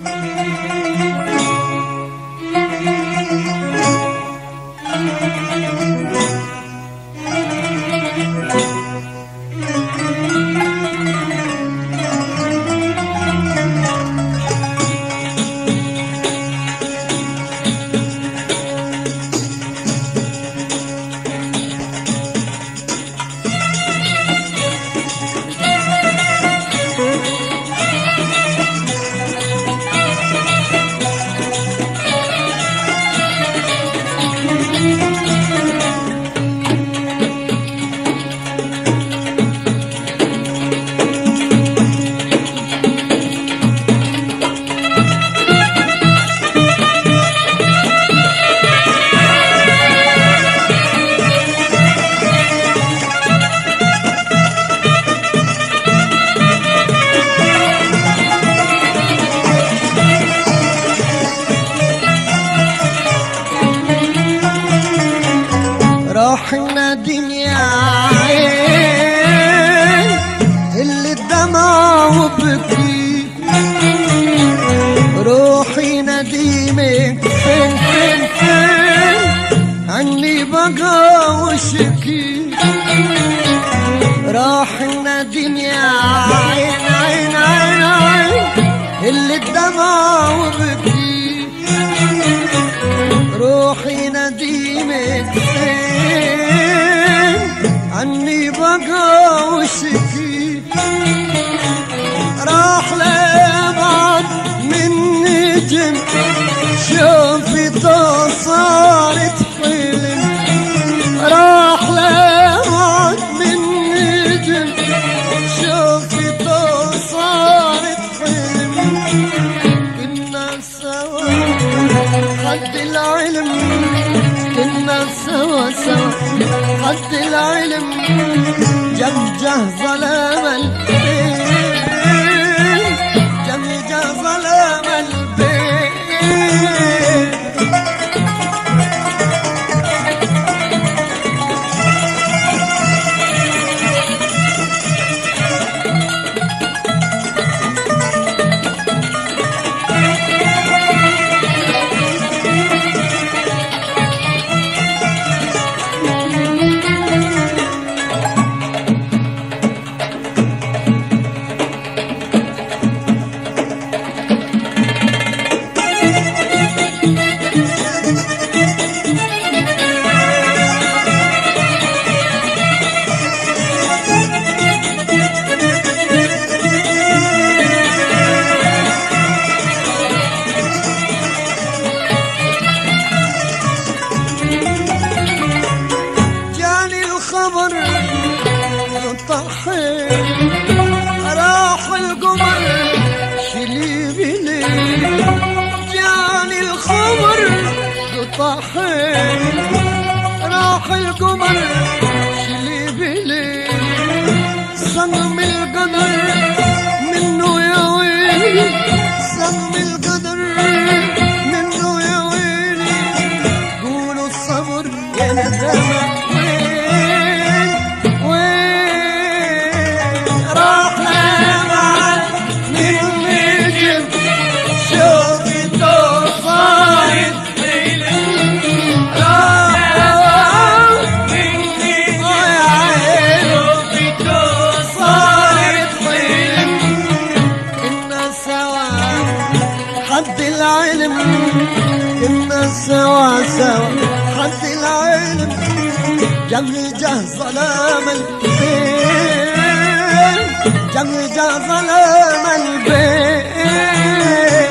روح الندم يا عين اللي الدمع وبكي روحي نديمك فين فين فين عني بقى وشكي راح الندم يا عين عين عين عين اللي الدمع وبكي روحي نديمك فين عني بقى وشكي راح لبعد من نجم شوفي صارت حلم راح لبعد من نجم شوفي صارت حلم كنا سوا حد العلم كنا سوا سوا حد العلم جمجه ظلام البين جمجه ظلام البين جاني الخبر طحين راح القمر شلي بلي جاني الخبر طحين راح القمر شلي بلي صنم القدر منه يا ويلي صنم القدر منه يا ويلي قولوا الصبر يا ندامة وين وين راح لمعت من نجم شوفي صارت راح مني يا عين صارت حلم كنا سوا حد العلم كنا سوا سوا حد العلم جمجه ظلام البين جمجه ظلام البين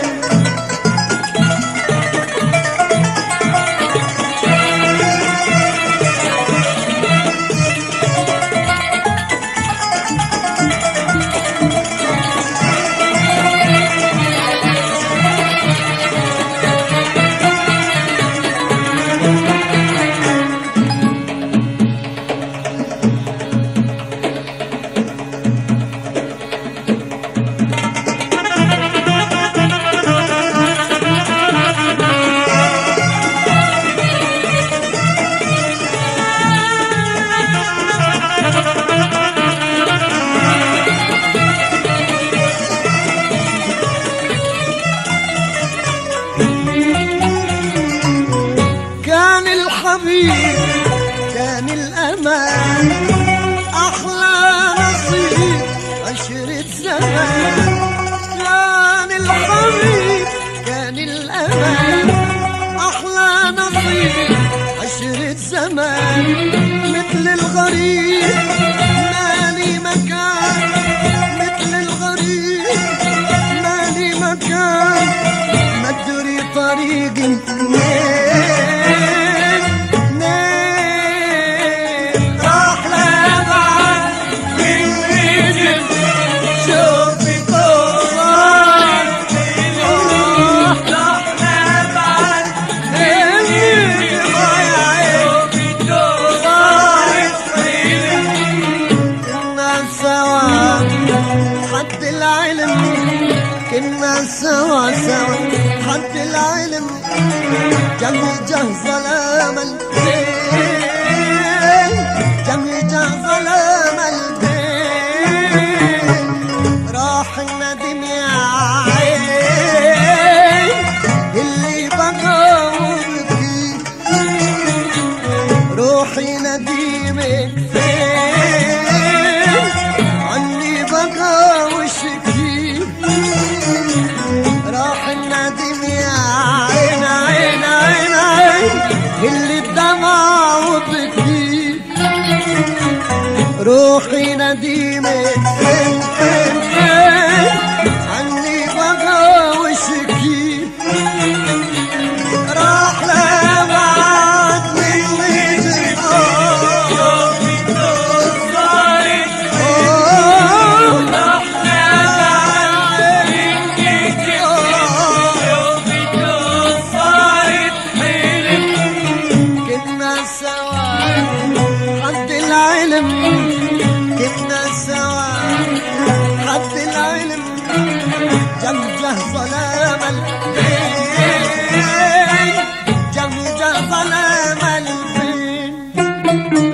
الحبيب كان الأمان أحلى نصيب عشرة زمان كان الحبيب كان الأمان أحلى نصيب عشرة زمان مثل الغريب مالي مكان مثل الغريب مالي مكان ما تدري طريقي منين منين راح لبعد من رجل شوفي طول راح لبعد من رجل يا عيني صارت كنا سوا حد العلم كنا سوا سوا حد العلم جمي جه ظلام الليل جمي جه ظلام الليل راح الندم يا عين اللي بقى وبكي روحي نديمك فين عني بقى وشكي راح الندم يا عين عين عين عين اللي الدمع وبكي روحي نديمك فين فين فين عني بقى وشكي راح لبعد من كنا سوا حد العلم كنا سوا حد العلم جمجه ظلام الليل جمجه ظلام الليل